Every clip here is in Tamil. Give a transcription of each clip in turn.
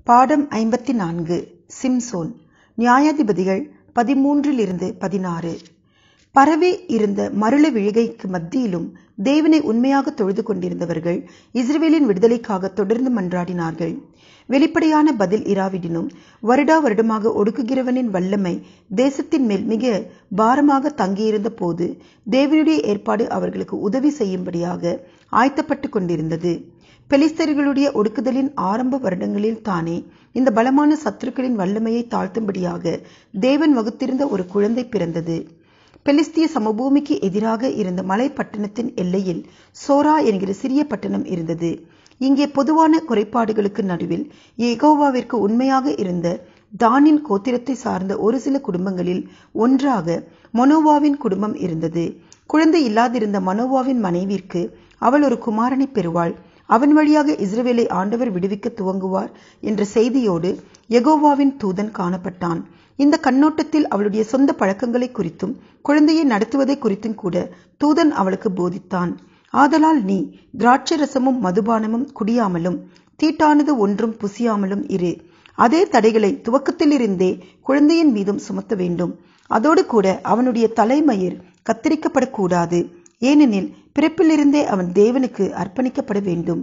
பாடம் ஐம்பத்தி நான்கு சிம்சோன் நியாயாதிபதிகள் பதிமூன்றிலிருந்து பதினாறு பரவி இருந்த மருள விழுகைக்கு மத்தியிலும் தேவனை உண்மையாக தொழுது கொண்டிருந்தவர்கள் இஸ்ரவேலின் விடுதலைக்காக தொடர்ந்து மன்றாடினார்கள் வெளிப்படையான பதில் இராவிடினும் வருடா வருடமாக ஒடுக்குகிறவனின் வல்லமை தேசத்தின் மேல் மிக பாரமாக தங்கியிருந்த போது தேவனுடைய ஏற்பாடு அவர்களுக்கு உதவி செய்யும்படியாக ஆயத்தப்பட்டு கொண்டிருந்தது பெலிஸ்தர்களுடைய ஒடுக்குதலின் ஆரம்ப வருடங்களில் தானே இந்த பலமான சத்துருக்களின் வல்லமையை தாழ்த்தும்படியாக தேவன் வகுத்திருந்த ஒரு குழந்தை பிறந்தது பெலிஸ்திய சமபூமிக்கு எதிராக இருந்த மலை பட்டணத்தின் எல்லையில் சோரா என்கிற சிறிய பட்டணம் இருந்தது இங்கே பொதுவான குறைபாடுகளுக்கு நடுவில் ஏகோவாவிற்கு உண்மையாக இருந்த தானின் கோத்திரத்தை சார்ந்த ஒரு சில குடும்பங்களில் ஒன்றாக மனோவாவின் குடும்பம் இருந்தது குழந்தை இல்லாதிருந்த மனோவாவின் மனைவிற்கு அவள் ஒரு குமாரனை பெறுவாள் அவன் வழியாக இஸ்ரவேலை ஆண்டவர் விடுவிக்க துவங்குவார் என்ற செய்தியோடு எகோவாவின் தூதன் காணப்பட்டான் இந்த கண்ணோட்டத்தில் அவளுடைய சொந்த பழக்கங்களை குறித்தும் குழந்தையை நடத்துவதை குறித்தும் கூட தூதன் அவளுக்கு போதித்தான் ஆதலால் நீ திராட்சை ரசமும் மதுபானமும் குடியாமலும் தீட்டானது ஒன்றும் புசியாமலும் இரு அதே தடைகளை துவக்கத்திலிருந்தே குழந்தையின் மீதும் சுமத்த வேண்டும் அதோடு கூட அவனுடைய தலைமயிர் கத்தரிக்கப்படக்கூடாது ஏனெனில் பிறப்பிலிருந்தே அவன் தேவனுக்கு அர்ப்பணிக்கப்பட வேண்டும்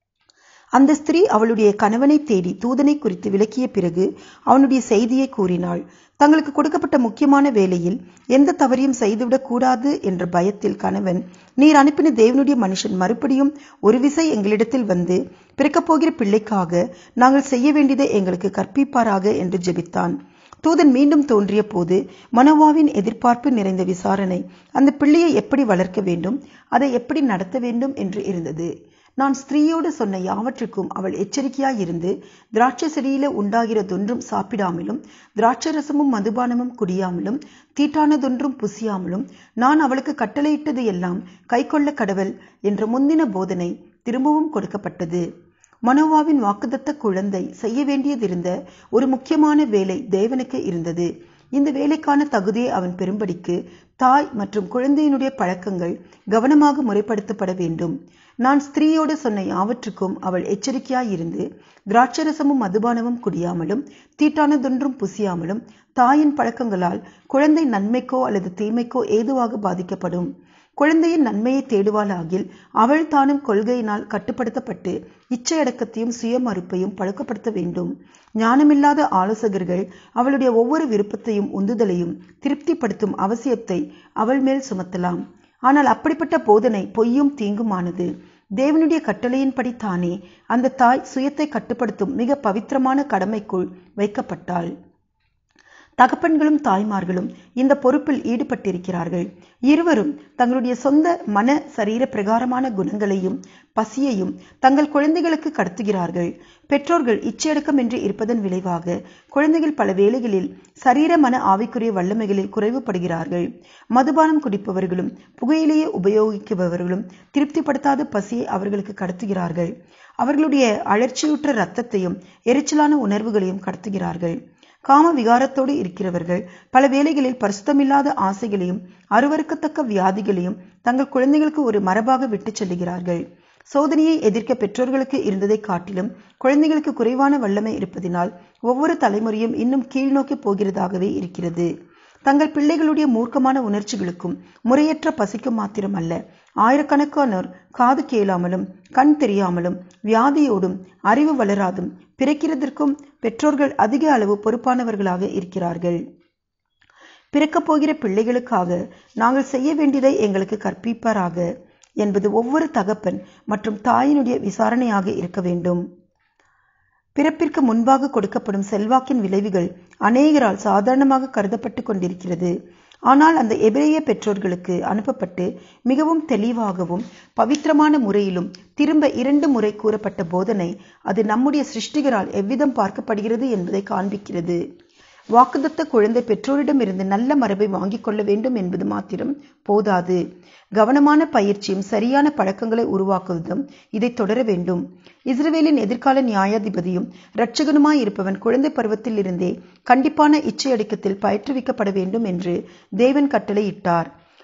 அந்த ஸ்திரீ அவளுடைய கணவனை தேடி தூதனை குறித்து விளக்கிய பிறகு அவனுடைய செய்தியை கூறினாள் தங்களுக்கு கொடுக்கப்பட்ட முக்கியமான வேலையில் எந்த தவறையும் செய்துவிடக் கூடாது என்ற பயத்தில் கணவன் நீர் அனுப்பின தேவனுடைய மனுஷன் மறுபடியும் ஒரு விசை எங்களிடத்தில் வந்து பிறக்கப் போகிற பிள்ளைக்காக நாங்கள் செய்ய வேண்டியதை எங்களுக்கு கற்பிப்பாராக என்று ஜெபித்தான் தூதன் மீண்டும் தோன்றிய போது மனோவாவின் எதிர்பார்ப்பு நிறைந்த விசாரணை அந்த பிள்ளையை எப்படி வளர்க்க வேண்டும் அதை எப்படி நடத்த வேண்டும் என்று இருந்தது நான் ஸ்திரீயோடு சொன்ன யாவற்றுக்கும் அவள் எச்சரிக்கையாயிருந்து திராட்சை செடியில உண்டாகிறதொன்றும் சாப்பிடாமலும் திராட்சை ரசமும் மதுபானமும் குடியாமலும் தீட்டானதொன்றும் புசியாமலும் நான் அவளுக்கு கட்டளையிட்டது எல்லாம் கைக்கொள்ள கடவுள் என்ற முந்தின போதனை திரும்பவும் கொடுக்கப்பட்டது மனோவாவின் வாக்குதத்த குழந்தை செய்ய வேண்டியதிருந்த ஒரு முக்கியமான வேலை தேவனுக்கு இருந்தது இந்த வேலைக்கான தகுதியை அவன் பெறும்படிக்கு தாய் மற்றும் குழந்தையினுடைய பழக்கங்கள் கவனமாக முறைப்படுத்தப்பட வேண்டும் நான் ஸ்திரீயோடு சொன்ன யாவற்றுக்கும் அவள் எச்சரிக்கையாயிருந்து திராட்சரசமும் மதுபானமும் குடியாமலும் தீட்டானதொன்றும் புசியாமலும் தாயின் பழக்கங்களால் குழந்தை நன்மைக்கோ அல்லது தீமைக்கோ ஏதுவாக பாதிக்கப்படும் குழந்தையின் நன்மையை தேடுவாளாகில் அவள் தானும் கொள்கையினால் கட்டுப்படுத்தப்பட்டு இச்சையடக்கத்தையும் சுயமறுப்பையும் பழக்கப்படுத்த வேண்டும் ஞானமில்லாத ஆலோசகர்கள் அவளுடைய ஒவ்வொரு விருப்பத்தையும் உந்துதலையும் திருப்திப்படுத்தும் அவசியத்தை அவள் மேல் சுமத்தலாம் ஆனால் அப்படிப்பட்ட போதனை பொய்யும் தீங்குமானது தேவனுடைய கட்டளையின்படி தானே அந்த தாய் சுயத்தை கட்டுப்படுத்தும் மிக பவித்திரமான கடமைக்குள் வைக்கப்பட்டாள் தகப்பன்களும் தாய்மார்களும் இந்த பொறுப்பில் ஈடுபட்டிருக்கிறார்கள் இருவரும் தங்களுடைய சொந்த மன சரீர பிரகாரமான குணங்களையும் பசியையும் தங்கள் குழந்தைகளுக்கு கடத்துகிறார்கள் பெற்றோர்கள் இச்சையடக்கம் என்று இருப்பதன் விளைவாக குழந்தைகள் பல வேளைகளில் சரீர மன ஆவிக்குரிய வல்லமைகளில் குறைவுபடுகிறார்கள் மதுபானம் குடிப்பவர்களும் புகையிலேயே உபயோகிக்குபவர்களும் திருப்திப்படுத்தாத பசியை அவர்களுக்கு கடத்துகிறார்கள் அவர்களுடைய அழற்சியுற்ற ரத்தத்தையும் எரிச்சலான உணர்வுகளையும் கடத்துகிறார்கள் காம விகாரத்தோடு இருக்கிறவர்கள் பல வேளைகளில் பரிசுத்தமில்லாத ஆசைகளையும் அருவறுக்கத்தக்க வியாதிகளையும் தங்கள் குழந்தைகளுக்கு ஒரு மரபாக விட்டு செல்லுகிறார்கள் சோதனையை எதிர்க்க பெற்றோர்களுக்கு இருந்ததை காட்டிலும் குழந்தைகளுக்கு குறைவான வல்லமை இருப்பதினால் ஒவ்வொரு தலைமுறையும் இன்னும் கீழ்நோக்கி போகிறதாகவே இருக்கிறது தங்கள் பிள்ளைகளுடைய மூர்க்கமான உணர்ச்சிகளுக்கும் முறையற்ற பசிக்கும் மாத்திரமல்ல ஆயிரக்கணக்கானோர் காது கேளாமலும் கண் தெரியாமலும் வியாதியோடும் அறிவு வளராதும் பிறக்கிறதற்கும் பெற்றோர்கள் அதிக அளவு பொறுப்பானவர்களாக இருக்கிறார்கள் பிறக்கப் போகிற பிள்ளைகளுக்காக நாங்கள் செய்ய வேண்டியதை எங்களுக்கு கற்பிப்பாராக என்பது ஒவ்வொரு தகப்பன் மற்றும் தாயினுடைய விசாரணையாக இருக்க வேண்டும் பிறப்பிற்கு முன்பாக கொடுக்கப்படும் செல்வாக்கின் விளைவுகள் அநேகரால் சாதாரணமாக கருதப்பட்டு கொண்டிருக்கிறது ஆனால் அந்த எபிரேய பெற்றோர்களுக்கு அனுப்பப்பட்டு மிகவும் தெளிவாகவும் பவித்திரமான முறையிலும் திரும்ப இரண்டு முறை கூறப்பட்ட போதனை அது நம்முடைய சிருஷ்டிகரால் எவ்விதம் பார்க்கப்படுகிறது என்பதை காண்பிக்கிறது வாக்குதத்த குழந்தை பெற்றோரிடமிருந்து நல்ல மரபை வாங்கிக் கொள்ள வேண்டும் என்பது மாத்திரம் போதாது கவனமான பயிற்சியும் சரியான பழக்கங்களை உருவாக்குவதும் இதை தொடர வேண்டும் இஸ்ரவேலின் எதிர்கால நியாயாதிபதியும் இரட்சகனுமாய் இருப்பவன் குழந்தை பருவத்தில் இருந்தே கண்டிப்பான இச்சை அடிக்கத்தில் பயிற்றுவிக்கப்பட வேண்டும் என்று தேவன் கட்டளையிட்டார்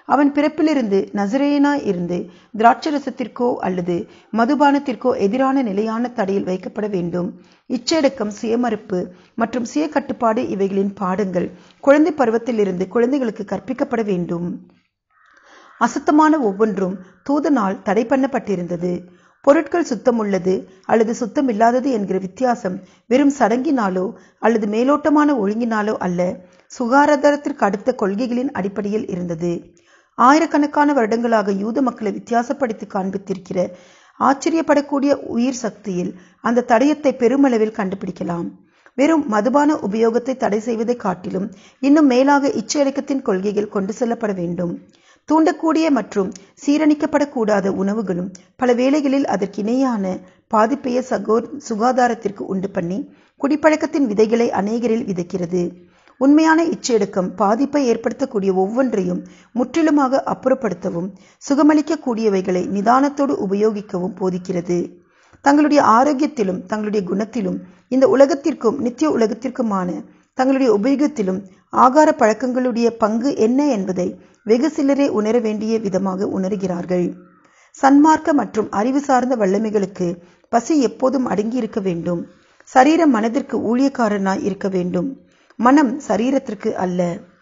அவன் பிறப்பிலிருந்து நசரேயனாய் இருந்து திராட்சரசத்திற்கோ அல்லது மதுபானத்திற்கோ எதிரான நிலையான தடையில் வைக்கப்பட வேண்டும் இச்சடக்கம் சுயமறுப்பு மற்றும் சுய கட்டுப்பாடு இவைகளின் பாடங்கள் குழந்தை பருவத்திலிருந்து குழந்தைகளுக்கு கற்பிக்கப்பட வேண்டும் அசுத்தமான ஒவ்வொன்றும் தூதனால் தடை பண்ணப்பட்டிருந்தது பொருட்கள் சுத்தமுள்ளது அல்லது சுத்தமில்லாதது என்கிற வித்தியாசம் வெறும் சடங்கினாலோ அல்லது மேலோட்டமான ஒழுங்கினாலோ அல்ல சுகாதாரத்திற்கு அடுத்த கொள்கைகளின் அடிப்படையில் இருந்தது ஆயிரக்கணக்கான வருடங்களாக யூத மக்களை வித்தியாசப்படுத்தி காண்பித்திருக்கிற ஆச்சரியப்படக்கூடிய உயிர் சக்தியில் அந்த தடயத்தை பெருமளவில் கண்டுபிடிக்கலாம் வெறும் மதுபான உபயோகத்தை தடை செய்வதை காட்டிலும் இன்னும் மேலாக இச்சையடக்கத்தின் கொள்கைகள் கொண்டு செல்லப்பட வேண்டும் தூண்டக்கூடிய மற்றும் சீரணிக்கப்படக்கூடாத உணவுகளும் பல வேளைகளில் அதற்கு இணையான பாதிப்பைய சகோ சுகாதாரத்திற்கு உண்டு பண்ணி குடிப்பழக்கத்தின் விதைகளை அநேகரில் விதைக்கிறது உண்மையான இச்சையடக்கம் பாதிப்பை ஏற்படுத்தக்கூடிய ஒவ்வொன்றையும் முற்றிலுமாக அப்புறப்படுத்தவும் சுகமளிக்கக்கூடியவைகளை நிதானத்தோடு உபயோகிக்கவும் போதிக்கிறது தங்களுடைய ஆரோக்கியத்திலும் தங்களுடைய குணத்திலும் இந்த உலகத்திற்கும் நித்திய உலகத்திற்குமான தங்களுடைய உபயோகத்திலும் ஆகார பழக்கங்களுடைய பங்கு என்ன என்பதை வெகு சிலரே உணர வேண்டிய விதமாக உணர்கிறார்கள் சன்மார்க்க மற்றும் அறிவு சார்ந்த வல்லமைகளுக்கு பசி எப்போதும் அடங்கி இருக்க வேண்டும் சரீரம் மனதிற்கு ஊழியக்காரனாய் இருக்க வேண்டும் மனம் சரீரத்திற்கு அல்ல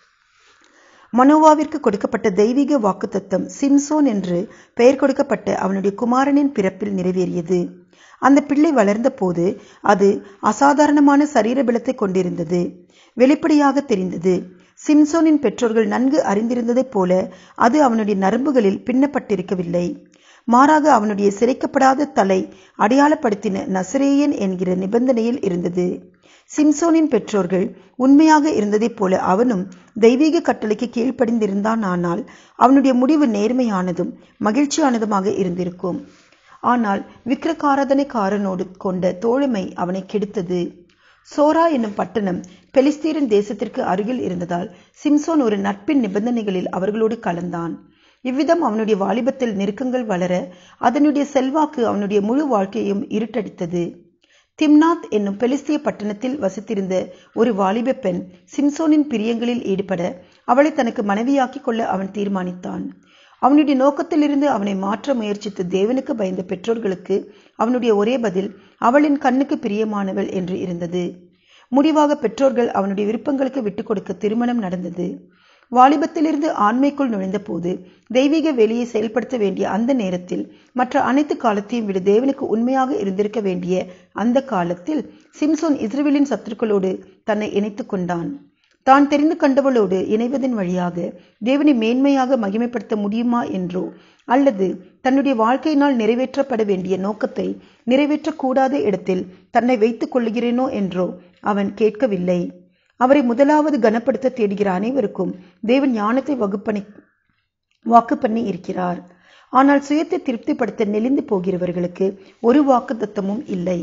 மனோவாவிற்கு கொடுக்கப்பட்ட தெய்வீக வாக்குத்தத்தம் சிம்சோன் என்று பெயர் கொடுக்கப்பட்ட அவனுடைய குமாரனின் பிறப்பில் நிறைவேறியது அந்த பிள்ளை வளர்ந்த போது அது அசாதாரணமான சரீர பலத்தை கொண்டிருந்தது வெளிப்படையாக தெரிந்தது சிம்சோனின் பெற்றோர்கள் நன்கு அறிந்திருந்ததைப் போல அது அவனுடைய நரம்புகளில் பின்னப்பட்டிருக்கவில்லை மாறாக அவனுடைய சிறைக்கப்படாத தலை அடையாளப்படுத்தின நசரேயன் என்கிற நிபந்தனையில் இருந்தது சிம்சோனின் பெற்றோர்கள் உண்மையாக இருந்ததைப் போல அவனும் தெய்வீக கட்டளைக்கு கீழ்ப்படிந்திருந்தான் ஆனால் அவனுடைய முடிவு நேர்மையானதும் மகிழ்ச்சியானதுமாக இருந்திருக்கும் ஆனால் விக்கிரகாராதனைக்காரனோடு கொண்ட தோழமை அவனை கெடுத்தது சோரா என்னும் பட்டணம் பெலிஸ்தீரின் தேசத்திற்கு அருகில் இருந்ததால் சிம்சோன் ஒரு நட்பின் நிபந்தனைகளில் அவர்களோடு கலந்தான் இவ்விதம் அவனுடைய வாலிபத்தில் நெருக்கங்கள் வளர அதனுடைய செல்வாக்கு அவனுடைய முழு வாழ்க்கையையும் இருட்டடித்தது திம்னாத் என்னும் பெலிஸ்திய பட்டணத்தில் வசித்திருந்த ஒரு வாலிப பெண் சிம்சோனின் பிரியங்களில் ஈடுபட அவளை தனக்கு மனைவியாக்கிக் கொள்ள அவன் தீர்மானித்தான் அவனுடைய நோக்கத்திலிருந்து அவனை மாற்ற முயற்சித்த தேவனுக்கு பயந்த பெற்றோர்களுக்கு அவனுடைய ஒரே பதில் அவளின் கண்ணுக்கு பிரியமானவள் என்று இருந்தது முடிவாக பெற்றோர்கள் அவனுடைய விருப்பங்களுக்கு விட்டுக் கொடுக்க திருமணம் நடந்தது வாலிபத்திலிருந்து ஆண்மைக்குள் நுழைந்த போது தெய்வீக வேலையை செயல்படுத்த வேண்டிய அந்த நேரத்தில் மற்ற அனைத்து காலத்தையும் விட தேவனுக்கு உண்மையாக இருந்திருக்க வேண்டிய அந்த காலத்தில் சிம்சோன் இஸ்ரேலின் சத்துருக்களோடு தன்னை இணைத்துக் கொண்டான் தான் தெரிந்து கண்டவளோடு இணைவதன் வழியாக தேவனை மேன்மையாக மகிமைப்படுத்த முடியுமா என்றோ அல்லது தன்னுடைய வாழ்க்கையினால் நிறைவேற்றப்பட வேண்டிய நோக்கத்தை நிறைவேற்றக்கூடாத இடத்தில் தன்னை வைத்துக் கொள்ளுகிறேனோ என்றோ அவன் கேட்கவில்லை அவரை முதலாவது கனப்படுத்த தேடுகிற அனைவருக்கும் தேவன் ஞானத்தை வகுப்பணி வாக்கு பண்ணி இருக்கிறார் ஆனால் சுயத்தை திருப்திப்படுத்த நெளிந்து போகிறவர்களுக்கு ஒரு வாக்கு தத்தமும் இல்லை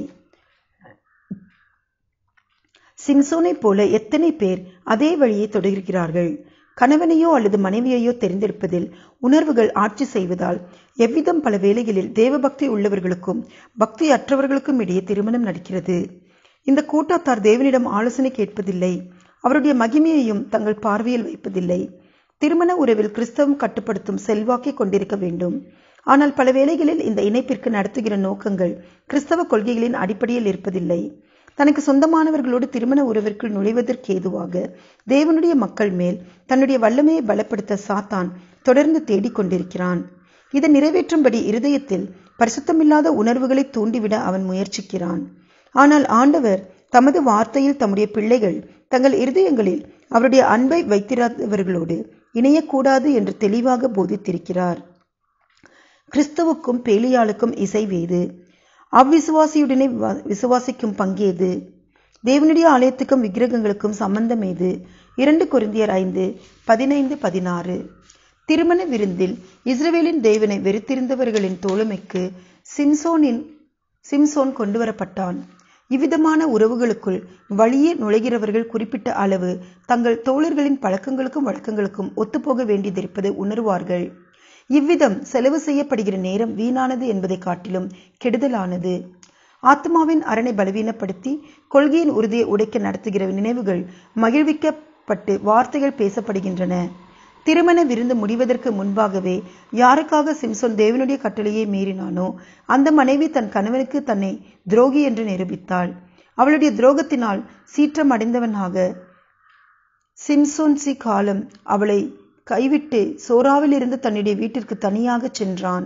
சிம்சோனை போல எத்தனை பேர் அதே வழியை தொடர்கிறார்கள் கணவனையோ அல்லது மனைவியையோ தெரிந்தெடுப்பதில் உணர்வுகள் ஆட்சி செய்வதால் எவ்விதம் பல வேளைகளில் தேவபக்தி உள்ளவர்களுக்கும் பக்தி அற்றவர்களுக்கும் இடையே திருமணம் நடக்கிறது இந்த கூட்டத்தார் தேவனிடம் ஆலோசனை கேட்பதில்லை அவருடைய மகிமையையும் தங்கள் பார்வையில் வைப்பதில்லை திருமண உறவில் கிறிஸ்தவம் கட்டுப்படுத்தும் செல்வாக்கை கொண்டிருக்க வேண்டும் ஆனால் பல வேளைகளில் இந்த இணைப்பிற்கு நடத்துகிற நோக்கங்கள் கிறிஸ்தவ கொள்கைகளின் அடிப்படையில் இருப்பதில்லை தனக்கு சொந்தமானவர்களோடு திருமண உறவிற்குள் நுழைவதற்கு ஏதுவாக தேவனுடைய மக்கள் மேல் தன்னுடைய வல்லமையை பலப்படுத்த சாத்தான் தொடர்ந்து தேடிக்கொண்டிருக்கிறான் இதை நிறைவேற்றும்படி இருதயத்தில் பரிசுத்தமில்லாத உணர்வுகளை தூண்டிவிட அவன் முயற்சிக்கிறான் ஆனால் ஆண்டவர் தமது வார்த்தையில் தம்முடைய பிள்ளைகள் தங்கள் இருதயங்களில் அவருடைய அன்பை வைத்திராதவர்களோடு இணையக்கூடாது என்று தெளிவாக போதித்திருக்கிறார் கிறிஸ்துவுக்கும் பேலியாளுக்கும் இசைவேது அவ்விசுவாசியுடனே விசுவாசிக்கும் பங்கேது தேவனுடைய ஆலயத்துக்கும் விக்கிரகங்களுக்கும் சம்பந்தம் ஏது இரண்டு குருந்தியர் ஐந்து பதினைந்து பதினாறு திருமண விருந்தில் இஸ்ரவேலின் தேவனை வெறுத்திருந்தவர்களின் தோழமைக்கு சிம்சோனின் சிம்சோன் கொண்டுவரப்பட்டான் இவ்விதமான உறவுகளுக்குள் வழியே நுழைகிறவர்கள் குறிப்பிட்ட அளவு தங்கள் தோழர்களின் பழக்கங்களுக்கும் வழக்கங்களுக்கும் ஒத்துப்போக வேண்டியதிருப்பதை உணர்வார்கள் இவ்விதம் செலவு செய்யப்படுகிற நேரம் வீணானது என்பதை காட்டிலும் கெடுதலானது ஆத்மாவின் அரணை பலவீனப்படுத்தி கொள்கையின் உறுதியை உடைக்க நடத்துகிற நினைவுகள் மகிழ்விக்கப்பட்டு வார்த்தைகள் பேசப்படுகின்றன திருமண விருந்து முடிவதற்கு முன்பாகவே யாருக்காக சிம்சோன் தேவனுடைய கட்டளையை மீறினானோ அந்த மனைவி தன் கணவனுக்கு தன்னை துரோகி என்று நிரூபித்தாள் அவளுடைய துரோகத்தினால் சீற்றம் அடைந்தவனாக சிம்சோன்சி காலம் அவளை கைவிட்டு சோராவில் இருந்து தன்னுடைய வீட்டிற்கு தனியாக சென்றான்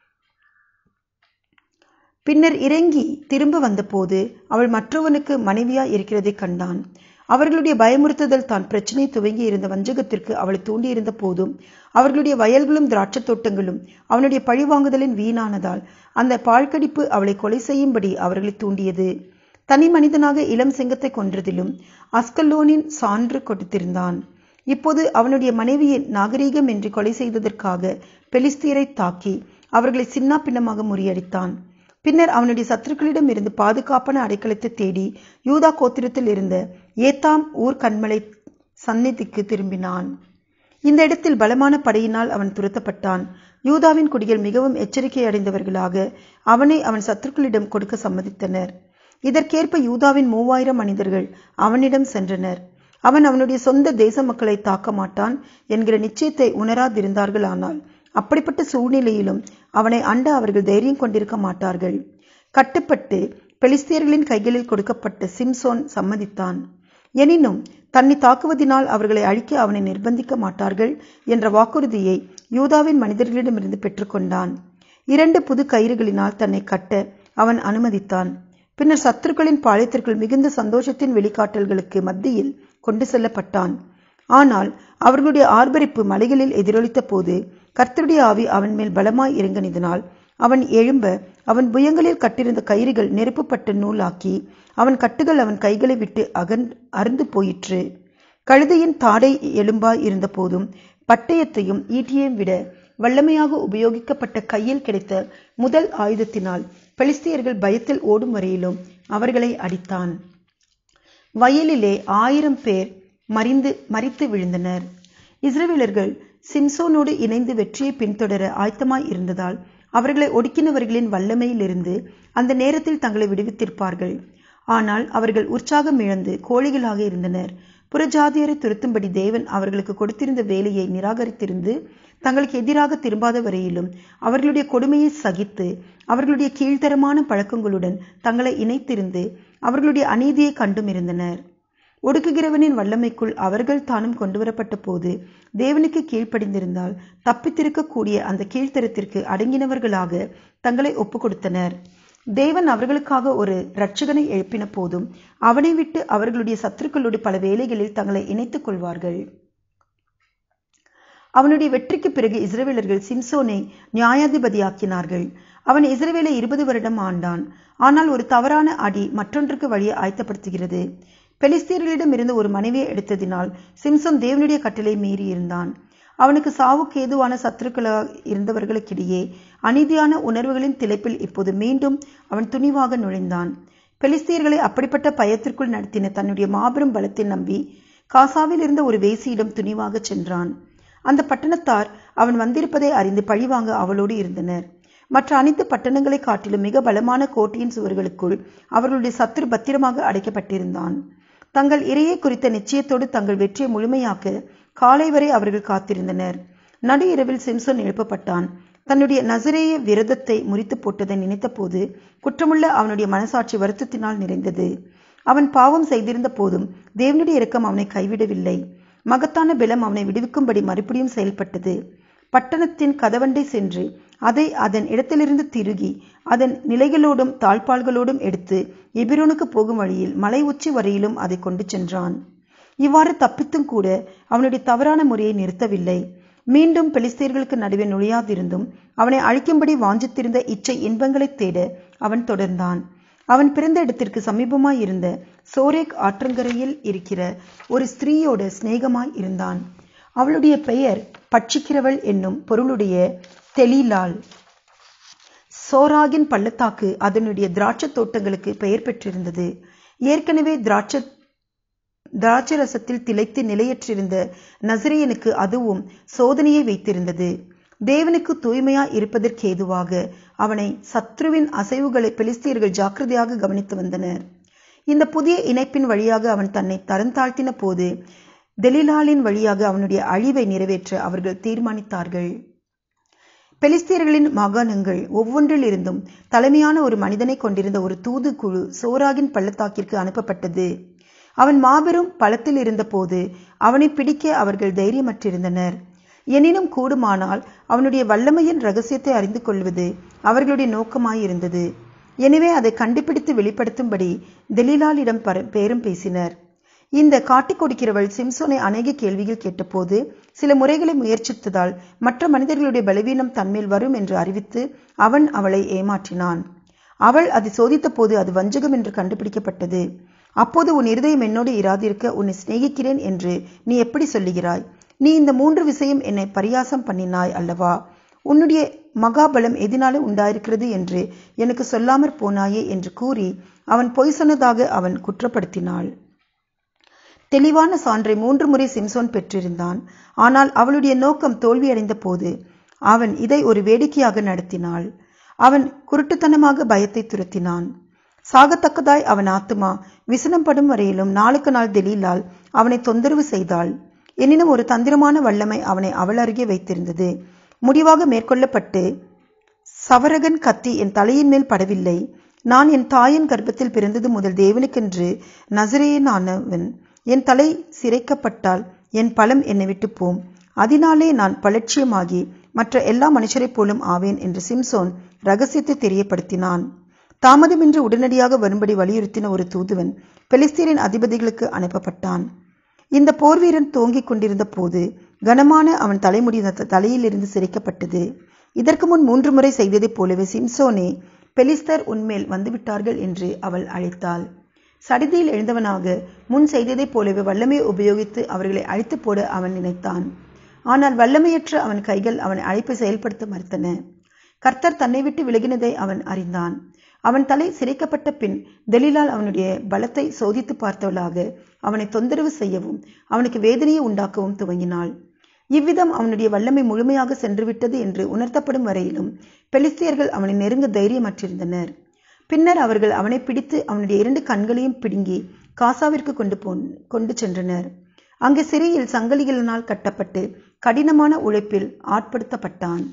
பின்னர் இறங்கி திரும்ப வந்தபோது அவள் மற்றவனுக்கு மனைவியாய் இருக்கிறதை கண்டான் அவர்களுடைய பயமுறுத்துதல் தான் பிரச்சனை துவங்கி இருந்த வஞ்சகத்திற்கு அவளை தூண்டியிருந்த போதும் அவர்களுடைய வயல்களும் திராட்சத் தோட்டங்களும் அவனுடைய பழிவாங்குதலின் வீணானதால் அந்த பாழ்கடிப்பு அவளை கொலை செய்யும்படி அவர்களை தூண்டியது தனி மனிதனாக இளம் சிங்கத்தை கொன்றதிலும் அஸ்கல்லோனின் சான்று கொடுத்திருந்தான் இப்போது அவனுடைய மனைவியை நாகரீகம் என்று கொலை செய்ததற்காக பெலிஸ்தீரை தாக்கி அவர்களை சின்னா பின்னமாக முறியடித்தான் பின்னர் அவனுடைய சத்துருக்களிடம் இருந்து பாதுகாப்பான அடைக்கலத்தை தேடி யூதா கோத்திரத்தில் இருந்த ஏத்தாம் ஊர் கண்மலை சந்நிதிக்கு திரும்பினான் இந்த இடத்தில் பலமான படையினால் அவன் துரத்தப்பட்டான் யூதாவின் குடிகள் மிகவும் எச்சரிக்கை அடைந்தவர்களாக அவனை அவன் சத்துருக்களிடம் கொடுக்க சம்மதித்தனர் இதற்கேற்ப யூதாவின் மூவாயிரம் மனிதர்கள் அவனிடம் சென்றனர் அவன் அவனுடைய சொந்த தேச மக்களை தாக்க மாட்டான் என்கிற நிச்சயத்தை உணராதிருந்தார்கள் ஆனால் அப்படிப்பட்ட சூழ்நிலையிலும் அவனை அண்ட அவர்கள் தைரியம் கொண்டிருக்க மாட்டார்கள் கட்டுப்பட்டு பெலிஸ்தியர்களின் கைகளில் கொடுக்கப்பட்ட சிம்சோன் சம்மதித்தான் எனினும் தன்னை தாக்குவதினால் அவர்களை அழிக்க அவனை நிர்பந்திக்க மாட்டார்கள் என்ற வாக்குறுதியை யூதாவின் மனிதர்களிடமிருந்து பெற்றுக்கொண்டான் இரண்டு புது கயிறுகளினால் தன்னை கட்ட அவன் அனுமதித்தான் பின்னர் சத்துருக்களின் பாளையத்திற்குள் மிகுந்த சந்தோஷத்தின் வெளிக்காட்டல்களுக்கு மத்தியில் கொண்டு செல்லப்பட்டான் ஆனால் அவர்களுடைய ஆர்ப்பரிப்பு மலைகளில் எதிரொலித்த போது கர்த்தருடைய ஆவி அவன் மேல் பலமாய் இறங்கினதினால் அவன் எழும்ப அவன் புயங்களில் கட்டிருந்த கயிறுகள் நெருப்புப்பட்ட நூலாக்கி அவன் கட்டுகள் அவன் கைகளை விட்டு அகன் அருந்து போயிற்று கழுதையின் தாடை எலும்பாய் இருந்த போதும் பட்டயத்தையும் ஈட்டியையும் விட வல்லமையாக உபயோகிக்கப்பட்ட கையில் கிடைத்த முதல் ஆயுதத்தினால் பெலிஸ்தியர்கள் பயத்தில் ஓடும் வரையிலும் அவர்களை அடித்தான் வயலிலே ஆயிரம் பேர் மறிந்து மறித்து விழுந்தனர் இஸ்ரேலர்கள் சிம்சோனோடு இணைந்து வெற்றியை பின்தொடர ஆயத்தமாய் இருந்ததால் அவர்களை ஒடுக்கினவர்களின் வல்லமையிலிருந்து அந்த நேரத்தில் தங்களை விடுவித்திருப்பார்கள் ஆனால் அவர்கள் உற்சாகம் இழந்து கோழிகளாக இருந்தனர் புறஜாதியரை துரத்தும்படி தேவன் அவர்களுக்கு கொடுத்திருந்த வேலையை நிராகரித்திருந்து தங்களுக்கு எதிராக திரும்பாத வரையிலும் அவர்களுடைய கொடுமையை சகித்து அவர்களுடைய கீழ்த்தரமான பழக்கங்களுடன் தங்களை இணைத்திருந்து அவர்களுடைய அநீதியை கண்டும் இருந்தனர் ஒடுக்குகிறவனின் வல்லமைக்குள் அவர்கள் தானும் கொண்டுவரப்பட்ட போது தேவனுக்கு கீழ்ப்படிந்திருந்தால் தப்பித்திருக்கக்கூடிய அந்த கீழ்த்தரத்திற்கு அடங்கினவர்களாக தங்களை ஒப்புக் கொடுத்தனர் தேவன் அவர்களுக்காக ஒரு இரட்சகனை எழுப்பின போதும் அவனை விட்டு அவர்களுடைய சத்துருக்களோடு பல வேலைகளில் தங்களை இணைத்துக் கொள்வார்கள் அவனுடைய வெற்றிக்கு பிறகு இஸ்ரவேலர்கள் சிம்சோனை நியாயாதிபதியாக்கினார்கள் அவன் இஸ்ரவேலை இருபது வருடம் ஆண்டான் ஆனால் ஒரு தவறான அடி மற்றொன்றுக்கு வழியை ஆயத்தப்படுத்துகிறது பெலிஸ்தீர்களிடம் இருந்து ஒரு மனைவியை எடுத்ததினால் சிம்சோன் தேவனுடைய கட்டளை மீறி இருந்தான் அவனுக்கு சாவுக்கு ஏதுவான சத்துருக்களாக இருந்தவர்களுக்கிடையே அநீதியான உணர்வுகளின் திளைப்பில் இப்போது மீண்டும் அவன் துணிவாக நுழைந்தான் பெலிஸ்தீர்களை அப்படிப்பட்ட பயத்திற்குள் நடத்தின தன்னுடைய மாபெரும் பலத்தை நம்பி காசாவில் இருந்த ஒரு வேசியிடம் துணிவாக சென்றான் அந்த பட்டணத்தார் அவன் வந்திருப்பதை அறிந்து பழிவாங்க அவளோடு இருந்தனர் மற்ற அனைத்து பட்டணங்களை காட்டிலும் மிக பலமான கோட்டையின் சுவர்களுக்குள் அவர்களுடைய சத்துரு பத்திரமாக அடைக்கப்பட்டிருந்தான் தங்கள் இரையை குறித்த நிச்சயத்தோடு தங்கள் வெற்றியை முழுமையாக்க காலை வரை அவர்கள் காத்திருந்தனர் நடு இரவில் சிம்சன் எழுப்பப்பட்டான் தன்னுடைய நசிரேய விரதத்தை முறித்து போட்டதை நினைத்தபோது குற்றமுள்ள அவனுடைய மனசாட்சி வருத்தத்தினால் நிறைந்தது அவன் பாவம் செய்திருந்த போதும் தேவனுடைய இரக்கம் அவனை கைவிடவில்லை மகத்தான பிலம் அவனை விடுவிக்கும்படி மறுபடியும் செயல்பட்டது பட்டணத்தின் கதவண்டை சென்று அதை அதன் இடத்திலிருந்து திருகி அதன் நிலைகளோடும் தாழ்பால்களோடும் எடுத்து எபிரோனுக்கு போகும் வழியில் மலை உச்சி வரையிலும் அதை கொண்டு சென்றான் இவ்வாறு தப்பித்தும் கூட அவனுடைய தவறான முறையை நிறுத்தவில்லை மீண்டும் பெலிஸ்தீர்களுக்கு நடுவே நுழையாதிருந்தும் அவனை அழிக்கும்படி வாஞ்சித்திருந்த இச்சை இன்பங்களை தேட அவன் தொடர்ந்தான் அவன் பிறந்த இடத்திற்கு சமீபமாய் இருந்த சோரேக் ஆற்றங்கரையில் இருக்கிற ஒரு ஸ்திரீயோட சிநேகமாய் இருந்தான் அவளுடைய பெயர் பட்சிக்கிறவள் என்னும் பொருளுடைய தெலீலால் சோராகின் பள்ளத்தாக்கு அதனுடைய திராட்சை தோட்டங்களுக்கு பெயர் பெற்றிருந்தது ஏற்கனவே திராட்சை திராட்சரசத்தில் திளைத்து நிலையற்றிருந்த நசிரியனுக்கு அதுவும் சோதனையை வைத்திருந்தது தேவனுக்கு தூய்மையா இருப்பதற்கு ஏதுவாக அவனை சத்ருவின் அசைவுகளை பெலிஸ்தியர்கள் ஜாக்கிரதையாக கவனித்து வந்தனர் இந்த புதிய இணைப்பின் வழியாக அவன் தன்னை தரம் தாழ்த்தின போது தெலிலாலின் வழியாக அவனுடைய அழிவை நிறைவேற்ற அவர்கள் தீர்மானித்தார்கள் பெலிஸ்தியர்களின் மாகாணங்கள் ஒவ்வொன்றிலிருந்தும் தலைமையான ஒரு மனிதனை கொண்டிருந்த ஒரு தூது குழு சோராகின் பள்ளத்தாக்கிற்கு அனுப்பப்பட்டது அவன் மாபெரும் பலத்தில் இருந்தபோது அவனை பிடிக்க அவர்கள் தைரியமற்றிருந்தனர் எனினும் கூடுமானால் அவனுடைய வல்லமையின் ரகசியத்தை அறிந்து கொள்வது அவர்களுடைய நோக்கமாயிருந்தது எனவே அதை கண்டுபிடித்து வெளிப்படுத்தும்படி தெலிலாலிடம் பேரும் பேசினர் இந்த காட்டிக் கொடுக்கிறவள் சிம்சோனை அநேக கேள்விகள் கேட்டபோது சில முறைகளை முயற்சித்ததால் மற்ற மனிதர்களுடைய பலவீனம் தன்மேல் வரும் என்று அறிவித்து அவன் அவளை ஏமாற்றினான் அவள் அதை சோதித்த போது அது வஞ்சகம் என்று கண்டுபிடிக்கப்பட்டது அப்போது உன் இருதயம் என்னோடு இராதிருக்க உன்னை சிநேகிக்கிறேன் என்று நீ எப்படி சொல்லுகிறாய் நீ இந்த மூன்று விஷயம் என்னை பரியாசம் பண்ணினாய் அல்லவா உன்னுடைய மகாபலம் எதினாலே உண்டாயிருக்கிறது என்று எனக்கு சொல்லாமற் போனாயே என்று கூறி அவன் பொய் சொன்னதாக அவன் குற்றப்படுத்தினாள் தெளிவான சான்றை மூன்று முறை சிம்சோன் பெற்றிருந்தான் ஆனால் அவளுடைய நோக்கம் தோல்வியடைந்த போது அவன் இதை ஒரு வேடிக்கையாக நடத்தினாள் அவன் குருட்டுத்தனமாக பயத்தை துரத்தினான் சாகத்தக்கதாய் அவன் ஆத்துமா விசனம் படும் வரையிலும் நாளுக்கு நாள் தெளிலால் அவனை தொந்தரவு செய்தாள் எனினும் ஒரு தந்திரமான வல்லமை அவனை அவள் அருகே வைத்திருந்தது முடிவாக மேற்கொள்ளப்பட்டு சவரகன் கத்தி என் தலையின் மேல் படவில்லை நான் என் தாயின் கர்ப்பத்தில் பிறந்தது முதல் தேவனுக்கென்று நசரேயனானவன் என் தலை சிரைக்கப்பட்டால் என் பலம் என்னை விட்டு போம் அதனாலே நான் பலட்சியமாகி மற்ற எல்லா மனுஷரைப் போலும் ஆவேன் என்று சிம்சோன் ரகசியத்தை தெரியப்படுத்தினான் தாமதமின்றி உடனடியாக வரும்படி வலியுறுத்தின ஒரு தூதுவன் பெலிஸ்தீரின் அதிபதிகளுக்கு அனுப்பப்பட்டான் இந்த போர்வீரன் தோங்கிக் கொண்டிருந்த போது கனமான அவன் தலைமுடி தலையிலிருந்து சிரைக்கப்பட்டது இதற்கு முன் மூன்று முறை செய்ததைப் போலவே சிம்சோனே பெலிஸ்தர் உன்மேல் வந்துவிட்டார்கள் என்று அவள் அழைத்தாள் சடிதியில் எழுந்தவனாக முன் செய்ததைப் போலவே வல்லமையை உபயோகித்து அவர்களை அழித்து போட அவன் நினைத்தான் ஆனால் வல்லமையற்ற அவன் கைகள் அவன் அழைப்பை செயல்படுத்த மறுத்தன கர்த்தர் தன்னை விட்டு விலகினதை அவன் அறிந்தான் அவன் தலை சிரைக்கப்பட்ட பின் தெலிலால் அவனுடைய பலத்தை சோதித்து பார்த்தவளாக அவனை தொந்தரவு செய்யவும் அவனுக்கு வேதனையை உண்டாக்கவும் துவங்கினாள் இவ்விதம் அவனுடைய வல்லமை முழுமையாக சென்றுவிட்டது என்று உணர்த்தப்படும் வரையிலும் பெலிஸ்தியர்கள் அவனை நெருங்க தைரியமற்றிருந்தனர் பின்னர் அவர்கள் அவனை பிடித்து அவனுடைய இரண்டு கண்களையும் பிடுங்கி காசாவிற்கு கொண்டு போ கொண்டு சென்றனர் அங்கு சிறையில் சங்கலிகளினால் கட்டப்பட்டு கடினமான உழைப்பில் ஆட்படுத்தப்பட்டான்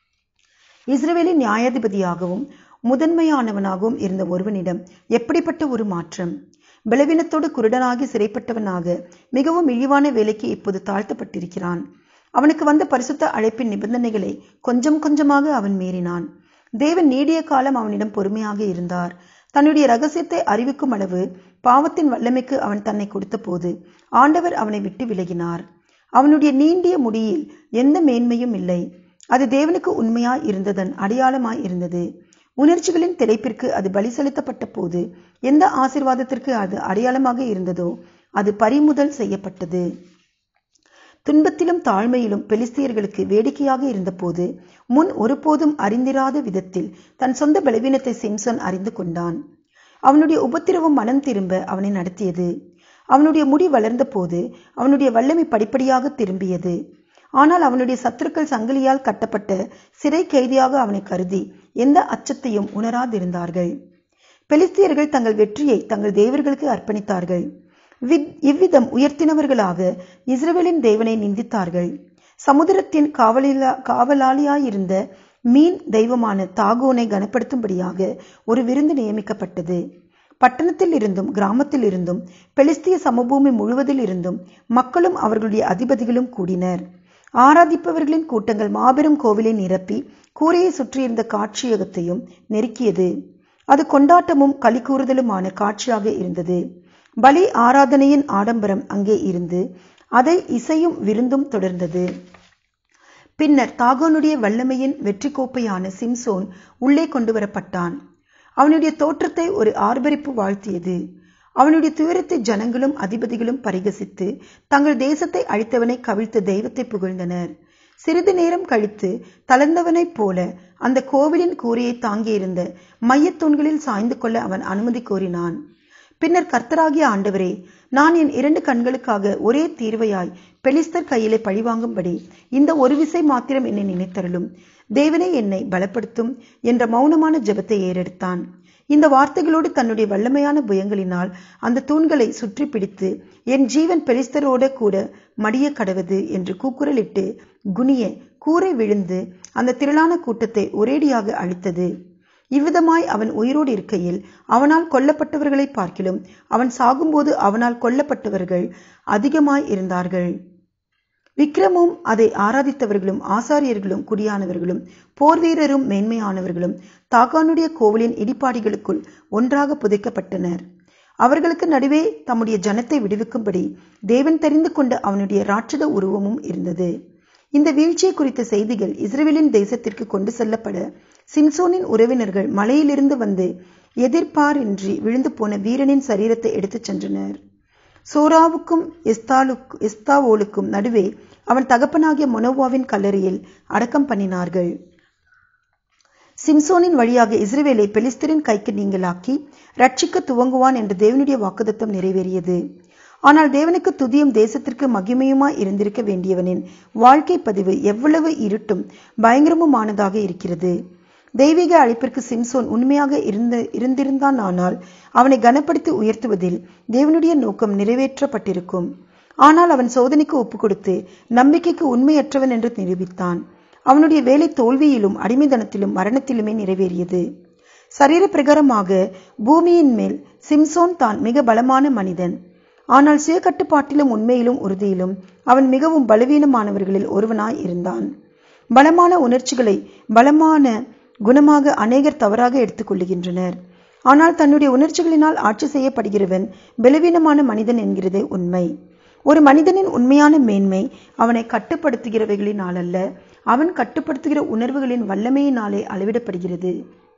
இஸ்ரேலின் நியாயாதிபதியாகவும் முதன்மையானவனாகவும் இருந்த ஒருவனிடம் எப்படிப்பட்ட ஒரு மாற்றம் பலவீனத்தோடு குருடனாகி சிறைப்பட்டவனாக மிகவும் இழிவான வேலைக்கு இப்போது தாழ்த்தப்பட்டிருக்கிறான் அவனுக்கு வந்த பரிசுத்த அழைப்பின் நிபந்தனைகளை கொஞ்சம் கொஞ்சமாக அவன் மீறினான் தேவன் நீடிய காலம் அவனிடம் பொறுமையாக இருந்தார் தன்னுடைய ரகசியத்தை அறிவிக்கும் அளவு பாவத்தின் வல்லமைக்கு அவன் தன்னை கொடுத்த போது ஆண்டவர் அவனை விட்டு விலகினார் அவனுடைய நீண்டிய முடியில் எந்த மேன்மையும் இல்லை அது தேவனுக்கு உண்மையாய் இருந்ததன் அடையாளமாய் இருந்தது உணர்ச்சிகளின் திளைப்பிற்கு அது பலி செலுத்தப்பட்ட போது எந்த ஆசிர்வாதத்திற்கு அது அடையாளமாக இருந்ததோ அது பறிமுதல் செய்யப்பட்டது துன்பத்திலும் தாழ்மையிலும் பெலிஸ்தியர்களுக்கு வேடிக்கையாக இருந்தபோது முன் ஒருபோதும் அறிந்திராத விதத்தில் தன் சொந்த பலவீனத்தை சிம்சன் அறிந்து கொண்டான் அவனுடைய உபத்திரவம் மனம் திரும்ப அவனை நடத்தியது அவனுடைய முடி வளர்ந்த போது அவனுடைய வல்லமை படிப்படியாக திரும்பியது ஆனால் அவனுடைய சத்துருக்கள் சங்கிலியால் கட்டப்பட்ட சிறை கைதியாக அவனை கருதி எந்த அச்சத்தையும் உணராதிருந்தார்கள் பெலிஸ்தியர்கள் தங்கள் வெற்றியை தங்கள் தேவர்களுக்கு அர்ப்பணித்தார்கள் இவ்விதம் உயர்த்தினவர்களாக இஸ்ரேலின் தேவனை நிந்தித்தார்கள் சமுதிரத்தின் காவலிலா காவலாளியாயிருந்த மீன் தெய்வமான தாகோனை கனப்படுத்தும்படியாக ஒரு விருந்து நியமிக்கப்பட்டது பட்டணத்தில் இருந்தும் கிராமத்தில் இருந்தும் பெலிஸ்திய சமபூமி முழுவதில் இருந்தும் மக்களும் அவர்களுடைய அதிபதிகளும் கூடினர் ஆராதிப்பவர்களின் கூட்டங்கள் மாபெரும் கோவிலை நிரப்பி கூரையை சுற்றியிருந்த காட்சியகத்தையும் நெருக்கியது அது கொண்டாட்டமும் களிக்கூறுதலுமான காட்சியாக இருந்தது பலி ஆராதனையின் ஆடம்பரம் அங்கே இருந்து அதை இசையும் விருந்தும் தொடர்ந்தது பின்னர் தாகோனுடைய வல்லமையின் வெற்றி கோப்பையான சிம்சோன் உள்ளே கொண்டு வரப்பட்டான் அவனுடைய தோற்றத்தை ஒரு ஆர்ப்பரிப்பு வாழ்த்தியது அவனுடைய துயரத்தை ஜனங்களும் அதிபதிகளும் பரிகசித்து தங்கள் தேசத்தை அழித்தவனை கவிழ்த்த தெய்வத்தை புகழ்ந்தனர் சிறிது நேரம் கழித்து தளர்ந்தவனைப் போல அந்த கோவிலின் கூரையை தாங்கியிருந்த மையத்தூண்களில் சாய்ந்து கொள்ள அவன் அனுமதி கோரினான் பின்னர் கர்த்தராகிய ஆண்டவரே நான் என் இரண்டு கண்களுக்காக ஒரே தீர்வையாய் பெலிஸ்தர் கையிலே பழிவாங்கும்படி இந்த ஒரு விசை மாத்திரம் என்னை நினைத்தருளும் தேவனே என்னை பலப்படுத்தும் என்ற மௌனமான ஜெபத்தை ஏறெடுத்தான் இந்த வார்த்தைகளோடு தன்னுடைய வல்லமையான புயங்களினால் அந்த தூண்களை சுற்றி பிடித்து என் ஜீவன் பெலிஸ்தரோட கூட மடிய கடவது என்று கூக்குரலிட்டு குனிய கூரை விழுந்து அந்த திரளான கூட்டத்தை ஒரேடியாக அழித்தது இவ்விதமாய் அவன் உயிரோடு இருக்கையில் அவனால் கொல்லப்பட்டவர்களை பார்க்கிலும் அவன் சாகும்போது அவனால் கொல்லப்பட்டவர்கள் அதிகமாய் இருந்தார்கள் விக்ரமும் அதை ஆராதித்தவர்களும் ஆசாரியர்களும் குடியானவர்களும் போர் வீரரும் மேன்மையானவர்களும் தாகானுடைய கோவிலின் இடிபாடிகளுக்குள் ஒன்றாக புதைக்கப்பட்டனர் அவர்களுக்கு நடுவே தம்முடைய ஜனத்தை விடுவிக்கும்படி தேவன் தெரிந்து கொண்ட அவனுடைய ராட்சத உருவமும் இருந்தது இந்த வீழ்ச்சியை குறித்த செய்திகள் இஸ்ரேலின் தேசத்திற்கு கொண்டு செல்லப்பட சிம்சோனின் உறவினர்கள் மலையிலிருந்து வந்து எதிர்பாரின்றி விழுந்து போன வீரனின் சரீரத்தை எடுத்துச் சென்றனர் சோராவுக்கும் எஸ்தாலுக்கு எஸ்தாவோலுக்கும் நடுவே அவன் தகப்பனாகிய மொனோவாவின் கல்லறையில் அடக்கம் பண்ணினார்கள் சிம்சோனின் வழியாக இஸ்ரேலை பெலிஸ்தரின் கைக்கு நீங்களாக்கி ரட்சிக்க துவங்குவான் என்ற தேவனுடைய வாக்குதத்தம் நிறைவேறியது ஆனால் தேவனுக்கு துதியும் தேசத்திற்கு மகிமையுமாய் இருந்திருக்க வேண்டியவனின் வாழ்க்கை பதிவு எவ்வளவு இருட்டும் பயங்கரமுமானதாக இருக்கிறது தெய்வீக அழைப்பிற்கு சிம்சோன் உண்மையாக இருந்த இருந்திருந்தான் ஆனால் அவனை கனப்படுத்தி உயர்த்துவதில் தேவனுடைய நோக்கம் நிறைவேற்றப்பட்டிருக்கும் ஆனால் அவன் சோதனைக்கு ஒப்பு கொடுத்து நம்பிக்கைக்கு உண்மையற்றவன் என்று நிரூபித்தான் அவனுடைய வேலை தோல்வியிலும் அடிமைதனத்திலும் மரணத்திலுமே நிறைவேறியது சரீர பிரகாரமாக பூமியின் மேல் சிம்சோன் தான் மிக பலமான மனிதன் ஆனால் சுய கட்டுப்பாட்டிலும் உண்மையிலும் உறுதியிலும் அவன் மிகவும் பலவீனமானவர்களில் ஒருவனாய் இருந்தான் பலமான உணர்ச்சிகளை பலமான குணமாக அநேகர் தவறாக எடுத்துக்கொள்ளுகின்றனர் ஆனால் தன்னுடைய உணர்ச்சிகளினால் ஆட்சி செய்யப்படுகிறவன் பலவீனமான மனிதன் என்கிறதே உண்மை ஒரு மனிதனின் உண்மையான மேன்மை அவனை கட்டுப்படுத்துகிறவைகளினால் அல்ல அவன் கட்டுப்படுத்துகிற உணர்வுகளின் வல்லமையினாலே அளவிடப்படுகிறது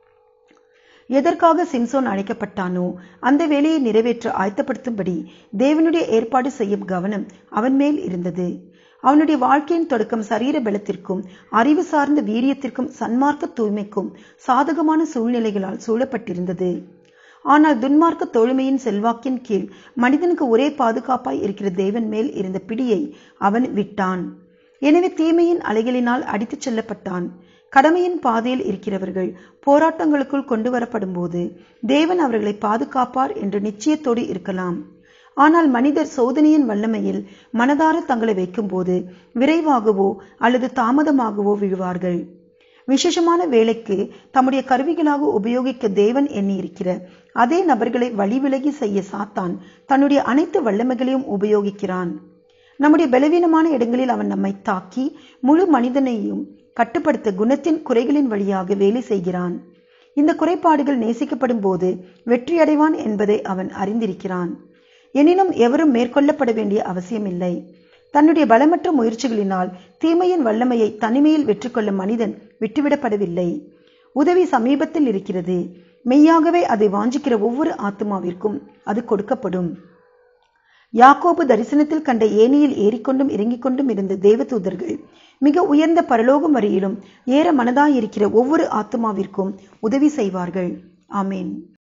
எதற்காக சிம்சோன் அழைக்கப்பட்டானோ அந்த வேலையை நிறைவேற்ற ஆயத்தப்படுத்தும்படி தேவனுடைய ஏற்பாடு செய்யும் கவனம் அவன் மேல் இருந்தது அவனுடைய வாழ்க்கையின் தொடக்கம் சரீர பலத்திற்கும் அறிவு சார்ந்த வீரியத்திற்கும் சன்மார்க்க தூய்மைக்கும் சாதகமான சூழ்நிலைகளால் சூழப்பட்டிருந்தது ஆனால் துன்மார்க்க தோழமையின் செல்வாக்கின் கீழ் மனிதனுக்கு ஒரே பாதுகாப்பாய் இருக்கிற தேவன் மேல் இருந்த பிடியை அவன் விட்டான் எனவே தீமையின் அலைகளினால் அடித்துச் செல்லப்பட்டான் கடமையின் பாதையில் இருக்கிறவர்கள் போராட்டங்களுக்குள் கொண்டு வரப்படும் போது தேவன் அவர்களை பாதுகாப்பார் என்ற நிச்சயத்தோடு இருக்கலாம் ஆனால் மனிதர் சோதனையின் வல்லமையில் மனதார தங்களை வைக்கும்போது விரைவாகவோ அல்லது தாமதமாகவோ விழுவார்கள் விசேஷமான வேலைக்கு தம்முடைய கருவிகளாக உபயோகிக்க தேவன் எண்ணி இருக்கிற அதே நபர்களை வழிவிலகி செய்ய சாத்தான் தன்னுடைய அனைத்து வல்லமைகளையும் உபயோகிக்கிறான் நம்முடைய பலவீனமான இடங்களில் அவன் நம்மை தாக்கி முழு மனிதனையும் கட்டுப்படுத்த குணத்தின் குறைகளின் வழியாக வேலை செய்கிறான் இந்த குறைபாடுகள் நேசிக்கப்படும் போது வெற்றியடைவான் என்பதை அவன் அறிந்திருக்கிறான் எனினும் எவரும் மேற்கொள்ளப்பட வேண்டிய அவசியமில்லை தன்னுடைய பலமற்ற முயற்சிகளினால் தீமையின் வல்லமையை தனிமையில் வெற்றி கொள்ளும் மனிதன் விட்டுவிடப்படவில்லை உதவி சமீபத்தில் இருக்கிறது மெய்யாகவே அதை வாஞ்சிக்கிற ஒவ்வொரு ஆத்மாவிற்கும் அது கொடுக்கப்படும் யாக்கோபு தரிசனத்தில் கண்ட ஏனியில் ஏறிக்கொண்டும் இறங்கிக் கொண்டும் இருந்த தேவதூதர்கள் மிக உயர்ந்த பரலோகம் வரையிலும் ஏற மனதாயிருக்கிற ஒவ்வொரு ஆத்மாவிற்கும் உதவி செய்வார்கள் ஆமேன்